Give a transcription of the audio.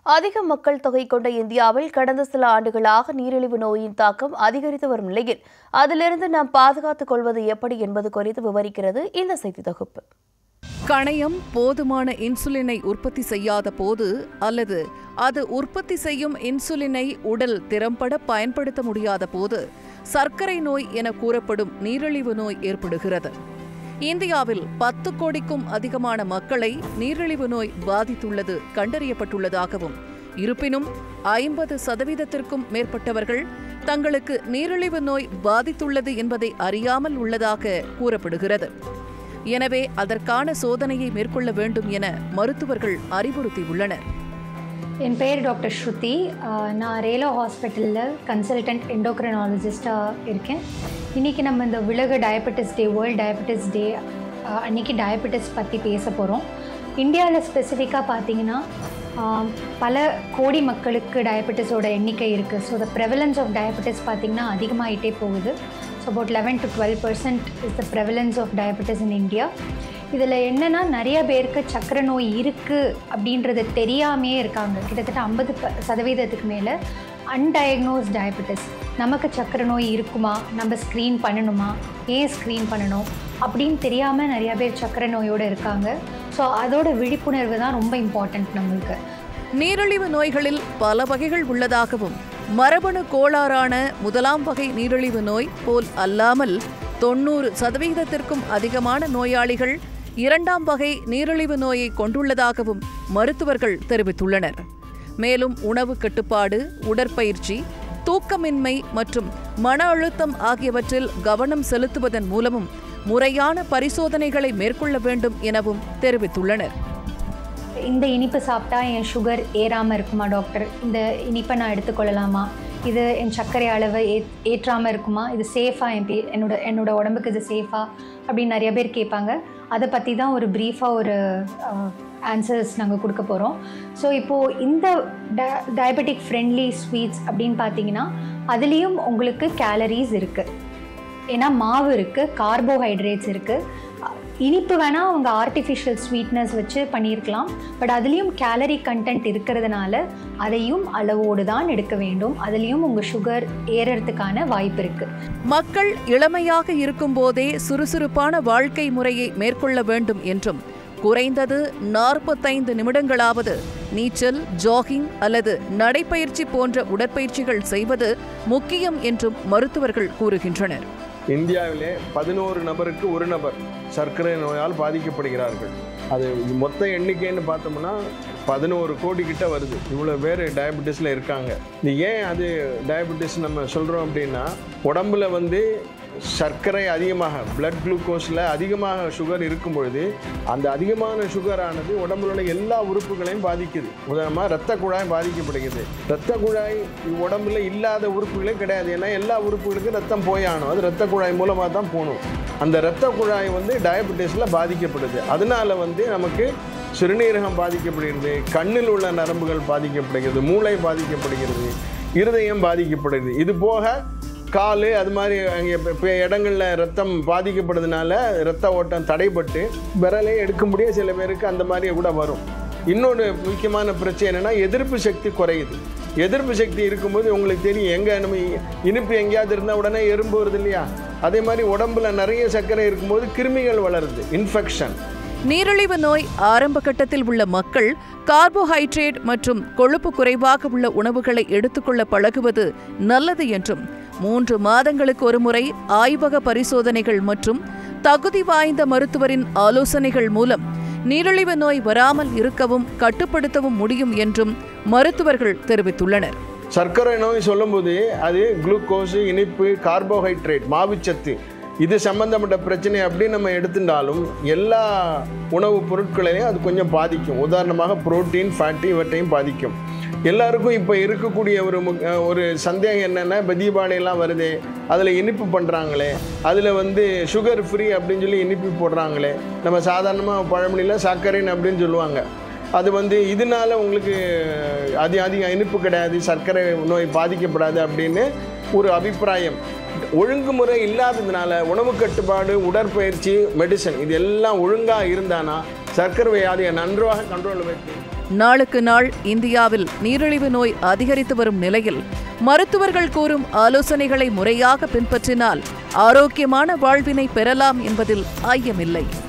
அதிக மக்கள் தொகை கொண்ட இந்தியாவில் கடந்த சில ஆண்டுகளாக நீரிழிவு நோயின் தாக்கம் அதிகரித்து வரும் நிலையில் அதிலிருந்து நாம் பாதுகாத்துக் கொள்வது எப்படி என்பது குறித்து விவரிக்கிறது இந்த செய்தி தொகுப்பு கணையம் போதுமான இன்சுலினை உற்பத்தி செய்யாத போது அல்லது அது உற்பத்தி செய்யும் இன்சுலினை உடல் திறம்பட பயன்படுத்த முடியாத போது சர்க்கரை நோய் என கூறப்படும் நீரிழிவு நோய் ஏற்படுகிறது இந்தியாவில் பத்து கோடிக்கும் அதிகமான மக்களை நீரிழிவு நோய் பாதித்துள்ளது கண்டறியப்பட்டுள்ளதாகவும் இருப்பினும் ஐம்பது சதவீதத்திற்கும் மேற்பட்டவர்கள் தங்களுக்கு நீரிழிவு நோய் பாதித்துள்ளது என்பதை அறியாமல் உள்ளதாக கூறப்படுகிறது எனவே அதற்கான சோதனையை மேற்கொள்ள வேண்டும் என மருத்துவர்கள் அறிவுறுத்தியுள்ளனர் என் பேர் டாக்டர் ஸ்ருதி ஆஹ் நான் ரேலோ ஹாஸ்பிட்டலில் கன்சல்டன்ட் எண்டோக்ரினாலஜிஸ்டாக இருக்கேன் இன்றைக்கி நம்ம இந்த உலக diabetes day world diabetes day அன்றைக்கி டயபெட்டிஸ் பற்றி பேச போகிறோம் இந்தியாவில் ஸ்பெசிஃபிக்காக பார்த்தீங்கன்னா ஆஹ் பல கோடி மக்களுக்கு டயபெட்டிஸோட எண்ணிக்கை இருக்குது so the prevalence of diabetes பார்த்திங்கன்னா அதிகமாகிட்டே போகுது so about eleven to twelve percent is the prevalence of diabetes in India இதில் என்னென்னா நிறைய பேருக்கு சக்கரை நோய் இருக்குது அப்படின்றது தெரியாமையே இருக்காங்க கிட்டத்தட்ட ஐம்பது ப சதவீதத்துக்கு மேலே அன்டயக்னோஸ் டயபெட்டிஸ் நமக்கு சக்கரை நோய் இருக்குமா நம்ம ஸ்க்ரீன் பண்ணணுமா ஏன் ஸ்க்ரீன் பண்ணணும் அப்படின்னு தெரியாமல் நிறையா பேர் சக்கரை நோயோடு இருக்காங்க ஸோ அதோட விழிப்புணர்வு தான் ரொம்ப இம்பார்ட்டண்ட் நம்மளுக்கு நீரிழிவு நோய்களில் பல வகைகள் உள்ளதாகவும் மரபணு கோளாறான முதலாம் வகை நீரிழிவு நோய் போல் அல்லாமல் தொண்ணூறு சதவிகிதத்திற்கும் அதிகமான நோயாளிகள் இரண்டாம் வகை நீரிழிவு நோயை கொண்டுள்ளதாகவும் மருத்துவர்கள் தெரிவித்துள்ளனர் மேலும் உணவு கட்டுப்பாடு உடற்பயிற்சி தூக்கமின்மை மற்றும் மன அழுத்தம் ஆகியவற்றில் கவனம் செலுத்துவதன் மூலமும் முறையான பரிசோதனைகளை மேற்கொள்ள வேண்டும் எனவும் தெரிவித்துள்ளனர் இந்த இனிப்பு சாப்பிட்டா என் சுகர் ஏறாமல் இருக்குமா டாக்டர் இந்த இனிப்பை நான் எடுத்துக்கொள்ளலாமா இது என் சர்க்கரை அளவை ஏ ஏற்றாமல் இருக்குமா இது சேஃபாக என் பே என்னோட என்னோட உடம்புக்கு இது சேஃபா அப்படின்னு நிறைய பேர் கேட்பாங்க அதை பற்றி தான் ஒரு ப்ரீஃபாக ஒரு ஆன்சர்ஸ் நாங்கள் கொடுக்க போகிறோம் ஸோ இப்போது இந்த ட டயபெட்டிக் ஃப்ரெண்ட்லி ஸ்வீட்ஸ் அப்படின்னு பார்த்தீங்கன்னா அதுலேயும் உங்களுக்கு கேலரிஸ் இருக்குது ஏன்னா மாவு இருக்குது கார்போஹைட்ரேட்ஸ் இருக்குது இனிப்பு வேணால் அவங்க ஆர்டிஃபிஷியல் ஸ்வீட்னஸ் வச்சு பண்ணியிருக்கலாம் பட் அதுலேயும் கேலரி கண்டென்ட் இருக்கிறதுனால அதையும் அளவோடு தான் எடுக்க வேண்டும் அதுலேயும் உங்கள் சுகர் ஏறுறதுக்கான வாய்ப்பு இருக்குது மக்கள் இளமையாக இருக்கும்போதே சுறுசுறுப்பான வாழ்க்கை முறையை மேற்கொள்ள வேண்டும் என்றும் குறைந்தது நாற்பத்தைந்து நிமிடங்களாவது நீச்சல் ஜாகிங் அல்லது நடைப்பயிற்சி போன்ற உடற்பயிற்சிகள் செய்வது முக்கியம் என்றும் மருத்துவர்கள் கூறுகின்றனர் இந்தியாவிலே பதினோரு நபருக்கு ஒரு நபர் சர்க்கரை நோயால் பாதிக்கப்படுகிறார்கள் அது மொத்த எண்ணிக்கைன்னு பார்த்தோம்னா பதினோரு கோடி கிட்ட வருது இவ்வளோ பேர் டயபெட்டிஸில் இருக்காங்க இது ஏன் அது டயபெட்டிஸ் நம்ம சொல்கிறோம் அப்படின்னா உடம்புல வந்து சர்க்கரை அதிகமாக பிளட் குளுக்கோஸில் அதிகமாக சுகர் இருக்கும் பொழுது அந்த அதிகமான சுகரானது உடம்புல உள்ள எல்லா உறுப்புகளையும் பாதிக்குது உதாரணமாக ரத்த குழாய் பாதிக்கப்படுகிறது ரத்த குழாய் உடம்புல இல்லாத உறுப்புகளே கிடையாது ஏன்னா எல்லா உறுப்புகளுக்கும் ரத்தம் போயானும் அது ரத்த குழாய் மூலமாக தான் போகணும் அந்த ரத்த குழாய் வந்து டயபெட்டிஸில் பாதிக்கப்படுது அதனால வந்து நமக்கு சிறுநீரகம் பாதிக்கப்படுகிறது கண்ணில் உள்ள நரம்புகள் பாதிக்கப்படுகிறது மூளை பாதிக்கப்படுகிறது இருதயம் பாதிக்கப்படுகிறது இது போக கால் அது மாதிரி அங்கே இப்போ இடங்களில் ரத்தம் பாதிக்கப்படுறதுனால ரத்த ஓட்டம் தடைப்பட்டு விரலே எடுக்க முடிய சில பேருக்கு அந்த மாதிரி கூட வரும் இன்னொரு முக்கியமான பிரச்சனை என்னென்னா எதிர்ப்பு சக்தி குறையுது எதிர்ப்பு சக்தி இருக்கும்போது உங்களுக்கு தெரியும் எங்கே நம்ம இனிப்பு எங்கேயாவது இருந்தால் உடனே எறும்பு வருது இல்லையா அதே மாதிரி உடம்புல நிறைய சர்க்கரை இருக்கும்போது கிருமிகள் வளருது இன்ஃபெக்ஷன் நீரிழிவு நோய் ஆரம்ப கட்டத்தில் உள்ள மக்கள் கார்போஹைட்ரேட் மற்றும் கொழுப்பு குறைவாக உள்ள உணவுகளை எடுத்துக்கொள்ள பழகுவது நல்லது என்றும் மூன்று மாதங்களுக்கு ஒருமுறை ஆய்வக பரிசோதனைகள் மற்றும் தகுதி வாய்ந்த மருத்துவரின் ஆலோசனைகள் மூலம் நீரிழிவு நோய் வராமல் இருக்கவும் கட்டுப்படுத்தவும் முடியும் என்றும் மருத்துவர்கள் தெரிவித்துள்ளனர் சர்க்கரை நோய் சொல்லும்போது அது குளுக்கோஸ் இனிப்பு கார்போஹைட்ரேட் மாவுச்சத்து இது சம்பந்தப்பட்ட பிரச்சனை அப்படி நம்ம எடுத்துட்டாலும் எல்லா உணவுப் பொருட்களையும் அது கொஞ்சம் பாதிக்கும் உதாரணமாக புரோட்டீன் ஃபேட்டு இவற்றையும் பாதிக்கும் எல்லாருக்கும் இப்போ இருக்கக்கூடிய ஒரு முக்- அஹ் ஒரு சந்தேகம் என்னென்னா இப்போ தீபாவளியெல்லாம் வருதே அதில் இனிப்பு பண்ணுறாங்களே அதில் வந்து சுகர் ஃப்ரீ அப்படின்னு சொல்லி இனிப்பு போடுறாங்களே நம்ம சாதாரணமாக பழமொழியில் சர்க்கரைன்னு அப்படின்னு சொல்லுவாங்க அது வந்து இதனால உங்களுக்கு அதி அதிக இனிப்பு கிடையாது சர்க்கரை நோய் பாதிக்கப்படாது அப்படின்னு ஒரு அபிப்பிராயம் ஒழுங்குமுறை இல்லாததுனால உணவு கட்டுப்பாடு உடற்பயிற்சி மெடிசன் இது எல்லாம் ஒழுங்காக இருந்தானா சர்க்கரை வியாதியை நன்றாக கண்ட்ரோல் வைக்கும் நாளுக்கு நாள் இந்தியாவில் நீரிழிவு நோய் அதிகரித்து வரும் நிலையில் மருத்துவர்கள் கூறும் ஆலோசனைகளை முறையாக பின்பற்றினால் ஆரோக்கியமான வாழ்வினை பெறலாம் என்பதில் ஐயமில்லை